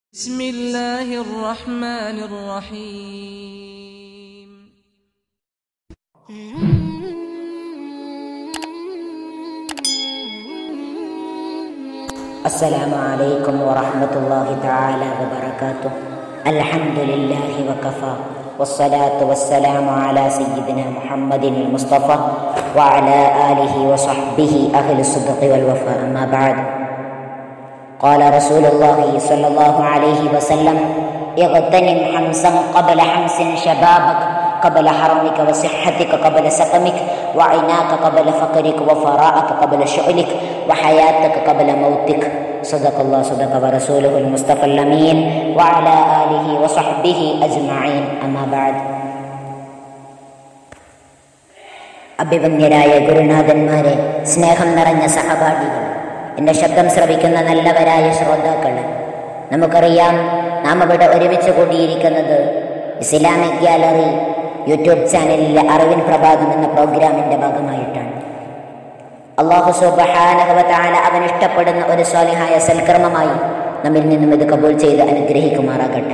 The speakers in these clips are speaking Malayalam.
بسم الله الرحمن الرحيم السلام عليكم ورحمة الله تعالى وبركاته الحمد لله وكفى والصلاة والسلام على سيدنا محمد المصطفى وعلى آله وصحبه أهل الصدق والوفاء أما بعد قال رسول الله صلى الله عليه وسلم اغتنم حمسا قبل حمس شبابك قبل حرمك وصحتك قبل سقمك وعناك قبل فقرك وفراءك قبل شغلك وحياتك قبل موتك صدق الله صدق ورسوله المصطفى الأمين وعلى آله وصحبه أجمعين أما بعد അഭിവന്യരായ ഗുരുനാഥന്മാരെ സ്നേഹം നിറഞ്ഞ സഹപാഠികൾ എൻ്റെ ശബ്ദം ശ്രവിക്കുന്ന നല്ലവരായ ശ്രോതാക്കൾ നമുക്കറിയാം നാം ഇവിടെ ഒരുമിച്ച് കൂടിയിരിക്കുന്നത് ഇസ്ലാമിക് ഗ്യാലറി യൂട്യൂബ് ചാനലിലെ അറിവിൻ പ്രഭാതം എന്ന പ്രോഗ്രാമിൻ്റെ ഭാഗമായിട്ടാണ് അള്ളാഹു സുബഹാനഹവതാല അവൻ ഇഷ്ടപ്പെടുന്ന ഒരു സ്വാലിഹായ സൽക്കർമ്മമായി നമ്മിൽ നിന്നും ഇത് കബൂൾ ചെയ്ത് അനുഗ്രഹിക്കുമാറാകട്ടെ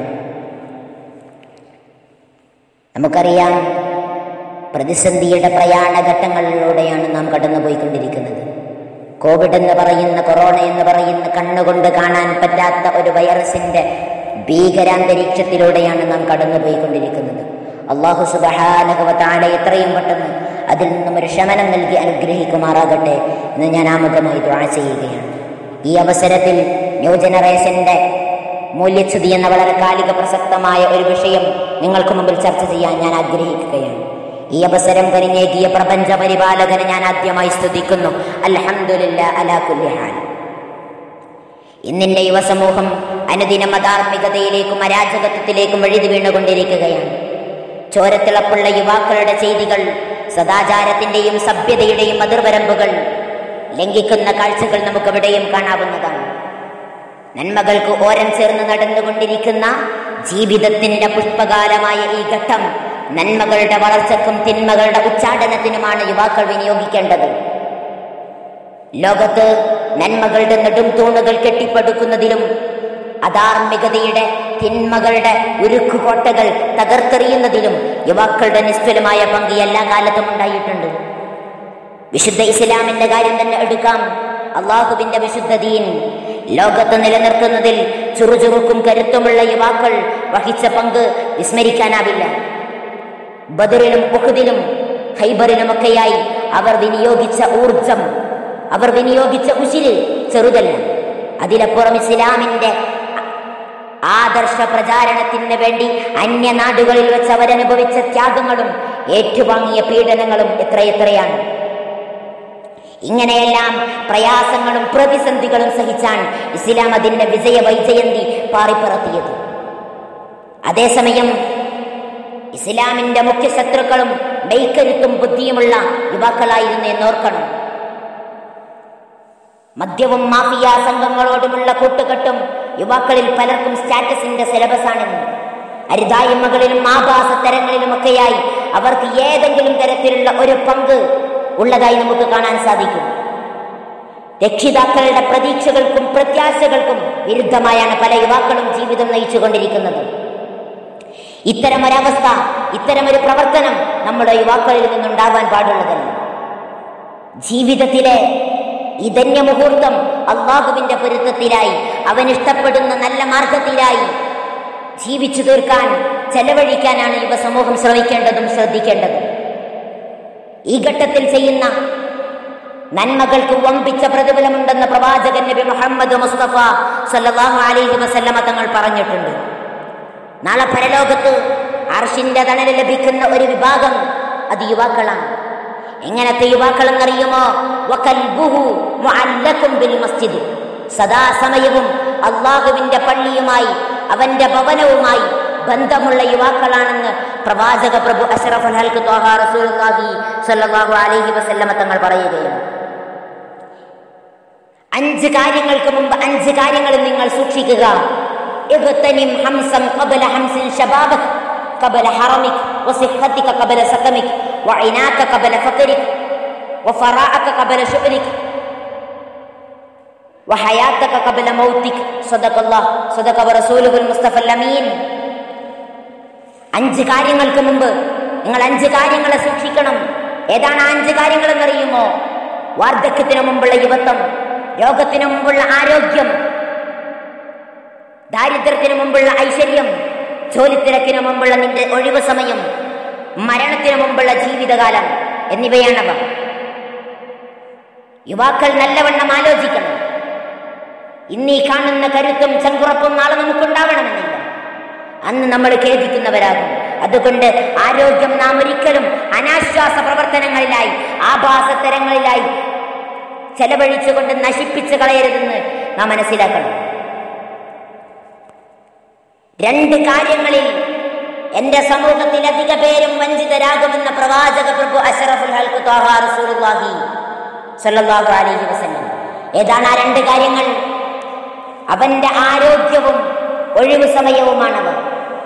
നമുക്കറിയാം പ്രതിസന്ധിയുടെ പ്രയാണഘട്ടങ്ങളിലൂടെയാണ് നാം കടന്നുപോയിക്കൊണ്ടിരിക്കുന്നത് കോവിഡ് എന്ന് പറയുന്ന കൊറോണ എന്ന് പറയുന്ന കണ്ണുകൊണ്ട് കാണാൻ പറ്റാത്ത ഒരു വൈറസിന്റെ ഭീകരാന്തരീക്ഷത്തിലൂടെയാണ് നാം കടന്നുപോയിക്കൊണ്ടിരിക്കുന്നത് അള്ളാഹു സുബഹാനഹവത്താല എത്രയും പെട്ടെന്ന് അതിൽ നിന്നും ഒരു ശമനം നൽകി അനുഗ്രഹിക്കുമാറാകട്ടെ എന്ന് ഞാൻ ആമുഖമായി ദ്വാ ചെയ്യുകയാണ് ഈ അവസരത്തിൽ ന്യൂ ജനറേഷന്റെ മൂല്യച്യുതി എന്ന വളരെ കാലിക പ്രസക്തമായ ഒരു വിഷയം നിങ്ങൾക്ക് മുമ്പിൽ ചർച്ച ചെയ്യാൻ ഞാൻ ആഗ്രഹിക്കുകയാണ് ഈ അവസരം കരിഞ്ഞേകിയ പ്രപഞ്ച പരിപാലകനെ ഞാൻ ആദ്യമായി സ്തുതിക്കുന്നു അൽഹംദുലില്ല അലാ കുല്ലി ഹാൽ ഇന്നിന്റെ യുവസമൂഹം അനുദിനം അധാർമികതയിലേക്കും അരാജകത്വത്തിലേക്കും വഴുതി വീണുകൊണ്ടിരിക്കുകയാണ് ചോരത്തിളപ്പുള്ള യുവാക്കളുടെ ചെയ്തികൾ സദാചാരത്തിന്റെയും സഭ്യതയുടെയും അതിർവരമ്പുകൾ ലംഘിക്കുന്ന കാഴ്ചകൾ നമുക്കെവിടെയും കാണാവുന്നതാണ് നന്മകൾക്ക് ഓരം ചേർന്ന് നടന്നുകൊണ്ടിരിക്കുന്ന ജീവിതത്തിന്റെ പുഷ്പകാലമായ ഈ ഘട്ടം നന്മകളുടെ വളർച്ചക്കും തിന്മകളുടെ ഉച്ചാടനത്തിനുമാണ് യുവാക്കൾ വിനിയോഗിക്കേണ്ടത് ലോകത്ത് നന്മകളുടെ നെടും തൂണുകൾ കെട്ടിപ്പടുക്കുന്നതിലും അധാർമികതയുടെ തിന്മകളുടെ ഉരുക്കുകോട്ടകൾ തകർത്തെറിയുന്നതിലും യുവാക്കളുടെ നിസ്തുലമായ പങ്ക് എല്ലാ കാലത്തും ഉണ്ടായിട്ടുണ്ട് വിശുദ്ധ ഇസ്ലാമിന്റെ കാര്യം തന്നെ എടുക്കാം അള്ളാഹുവിന്റെ വിശുദ്ധ ദീൻ ലോകത്ത് നിലനിർത്തുന്നതിൽ ചുറുചുറുക്കും കരുത്തുമുള്ള യുവാക്കൾ വഹിച്ച പങ്ക് വിസ്മരിക്കാനാവില്ല ബദറിലും ഉഹുദിലും ഖൈബറിലുമൊക്കെയായി അവർ വിനിയോഗിച്ച ഊർജം അവർ വിനിയോഗിച്ച ഉശിര് ചെറുതല്ല അതിലപ്പുറം ഇസ്ലാമിന്റെ ആദർശ പ്രചാരണത്തിന് വേണ്ടി അന്യനാടുകളിൽ വെച്ച് അവരനുഭവിച്ച ത്യാഗങ്ങളും ഏറ്റുവാങ്ങിയ പീഡനങ്ങളും എത്രയെത്രയാണ് ഇങ്ങനെയെല്ലാം പ്രയാസങ്ങളും പ്രതിസന്ധികളും സഹിച്ചാണ് ഇസ്ലാം അതിന്റെ വിജയ വൈജയന്തി പാറിപ്പറത്തിയത് അതേസമയം ഇസ്ലാമിന്റെ മുഖ്യ ശത്രുക്കളും മെയ്ക്കരുത്തും ബുദ്ധിയുമുള്ള യുവാക്കളായിരുന്നു എന്നോർക്കണം മദ്യവും മാഫിയ സംഘങ്ങളോടുമുള്ള കൂട്ടുകെട്ടും യുവാക്കളിൽ പലർക്കും സ്റ്റാറ്റസിന്റെ സിലബസാണെന്ന് അരുതായ്മകളിലും ആഭാസ തരങ്ങളിലുമൊക്കെയായി അവർക്ക് ഏതെങ്കിലും തരത്തിലുള്ള ഒരു പങ്ക് ഉള്ളതായി നമുക്ക് കാണാൻ സാധിക്കും രക്ഷിതാക്കളുടെ പ്രതീക്ഷകൾക്കും പ്രത്യാശകൾക്കും വിരുദ്ധമായാണ് പല യുവാക്കളും ജീവിതം നയിച്ചുകൊണ്ടിരിക്കുന്നത് ഇത്തരമൊരവസ്ഥ ഇത്തരമൊരു പ്രവർത്തനം നമ്മുടെ യുവാക്കളിൽ നിന്നുണ്ടാവാൻ പാടുള്ളതല്ല ജീവിതത്തിലെ ഇതന്യ മുഹൂർത്തം അള്ളാഹുവിന്റെ പൊരുത്തത്തിലായി അവൻ ഇഷ്ടപ്പെടുന്ന നല്ല മാർഗത്തിലായി ജീവിച്ചു തീർക്കാൻ ചെലവഴിക്കാനാണ് യുവസമൂഹം ശ്രമിക്കേണ്ടതും ശ്രദ്ധിക്കേണ്ടതും ഈ ഘട്ടത്തിൽ ചെയ്യുന്ന നന്മകൾക്ക് വമ്പിച്ച പ്രതിഫലമുണ്ടെന്ന് പ്രവാചകൻ നബി മുഹമ്മദ് മുസ്തഫ സല്ലല്ലാഹു അലൈഹി വസല്ലമ തങ്ങൾ പറഞ്ഞിട്ടുണ്ട് നാളെ പരലോകത്ത് അർഷിന്റെ തണല് ലഭിക്കുന്ന ഒരു വിഭാഗം അത് യുവാക്കളാണ് എങ്ങനത്തെ യുവാക്കൾ എന്നറിയുമോ മസ്ജിദ് സദാസമയവും അള്ളാഹുവിന്റെ പള്ളിയുമായി അവന്റെ ഭവനവുമായി ബന്ധമുള്ള യുവാക്കളാണെന്ന് പ്രവാചക പ്രഭു അഷറഫ് ഹൽക്ക് റസൂലുള്ളാഹി സ്വല്ലല്ലാഹു അലൈഹി വസല്ലമ തങ്ങൾ പറയുകയാണ് അഞ്ച് കാര്യങ്ങൾക്ക് മുമ്പ് അഞ്ച് കാര്യങ്ങൾ നിങ്ങൾ സൂക്ഷിക്കുക اغتنم حمسا قبل حمس شبابك قبل حرمك وصحتك قبل سقمك وعناك قبل فقرك وفراءك قبل شؤلك وحياتك قبل موتك صدق الله صدق ورسوله المصطفى الأمين അഞ്ച് കാര്യങ്ങൾക്ക് മുമ്പ് നിങ്ങൾ അഞ്ച് കാര്യങ്ങളെ സൂക്ഷിക്കണം ഏതാണ് ആ അഞ്ച് കാര്യങ്ങൾ എന്നറിയുമോ വാർദ്ധക്യത്തിന് മുമ്പുള്ള യുവത്വം രോഗത്തിന് മുമ്പുള്ള ആരോഗ്യം ദാരിദ്ര്യത്തിന് മുമ്പുള്ള ഐശ്വര്യം ജോലിത്തിരക്കിന് മുമ്പുള്ള നിന്റെ ഒഴിവ് സമയം മരണത്തിന് മുമ്പുള്ള ജീവിതകാലം എന്നിവയാണവ യുവാക്കൾ നല്ലവണ്ണം ആലോചിക്കണം ഇന്നീ കാണുന്ന കരുത്തും ചങ്കുറപ്പും നാളെ നമുക്കുണ്ടാവണമെന്നില്ല അന്ന് നമ്മൾ ഖേദിക്കുന്നവരാകും അതുകൊണ്ട് ആരോഗ്യം നാം ഒരിക്കലും അനാശ്വാസ പ്രവർത്തനങ്ങളിലായി ആഭാസത്തരങ്ങളിലായി ചെലവഴിച്ചുകൊണ്ട് നശിപ്പിച്ചു കളയരുതെന്ന് നാം മനസ്സിലാക്കണം രണ്ട് കാര്യങ്ങളിൽ എന്റെ സമൂഹത്തിൽ അധിക പേരും വഞ്ചിതരാകുമെന്ന പ്രവാചക പ്രഭു അഷറഫുൽ ഹൽക്ക് ത്വാഹ റസൂലുള്ളാഹി സ്വല്ലല്ലാഹു അലൈഹി വസല്ലം ഏതാണ് ആ രണ്ട് കാര്യങ്ങൾ അവന്റെ ആരോഗ്യവും ഒഴിവു സമയവുമാണവർ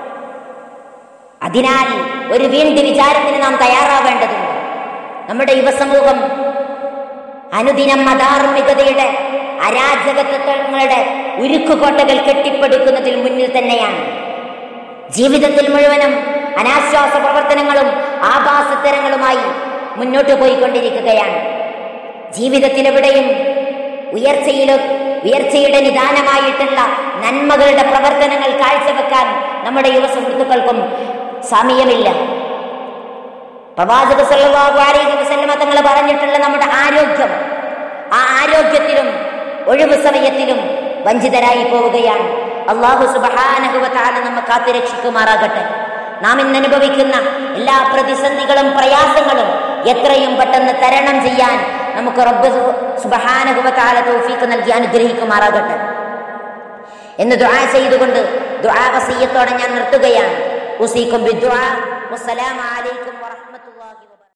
അതിനാൽ ഒരു വീണ്ടും വിചാരത്തിന് നാം തയ്യാറാവേണ്ടതുണ്ട് നമ്മുടെ യുവസമൂഹം അനുദിനം അധാർമികതയുടെ അരാജകത്വങ്ങളുടെ ഉരുക്കുകോട്ടകൾ കെട്ടിപ്പടുക്കുന്നതിൽ മുന്നിൽ തന്നെയാണ് ജീവിതത്തിൽ മുഴുവനും അനാശ്വാസ പ്രവർത്തനങ്ങളും ആഭാസത്തരങ്ങളുമായി മുന്നോട്ട് പോയിക്കൊണ്ടിരിക്കുകയാണ് ജീവിതത്തിലെവിടെയും ഉയർച്ചയിലോ ഉയർച്ചയുടെ നിദാനമായിട്ടുള്ള നന്മകളുടെ പ്രവർത്തനങ്ങൾ കാഴ്ചവെക്കാൻ നമ്മുടെ യുവ സുഹൃത്തുക്കൾക്കും സമയമില്ല പ്രവാചക സല്ലല്ലാഹു അലൈഹി വസല്ലമ തങ്ങൾ പറഞ്ഞിട്ടുള്ള നമ്മുടെ ആരോഗ്യം ആ ആരോഗ്യത്തിലും ഒഴിവു സമയത്തിലും വഞ്ചിതരായി പോവുകയാണ് അള്ളാഹു സുബഹാനഹു വതആല നമ്മെ കാത്തുരക്ഷിക്കുമാറാകട്ടെ നാം ഇന്ന് അനുഭവിക്കുന്ന എല്ലാ പ്രതിസന്ധികളും പ്രയാസങ്ങളും എത്രയും പെട്ടെന്ന് തരണം ചെയ്യാൻ നമുക്ക് റബ്ബ് സുബഹാനഹു വതആല തൗഫീഖ് നൽകി അനുഗ്രഹിക്കുമാറാകട്ടെ എന്ന് ദുആ ചെയ്തുകൊണ്ട് ദുആ വസിയത്തോടെ ഞാൻ നിർത്തുകയാണ് ഉസീക്കും ബിദ്ദുആ വസ്സലാമു അലൈക്കും വറഹ്മത്തുള്ളാഹി വബറകാതുഹു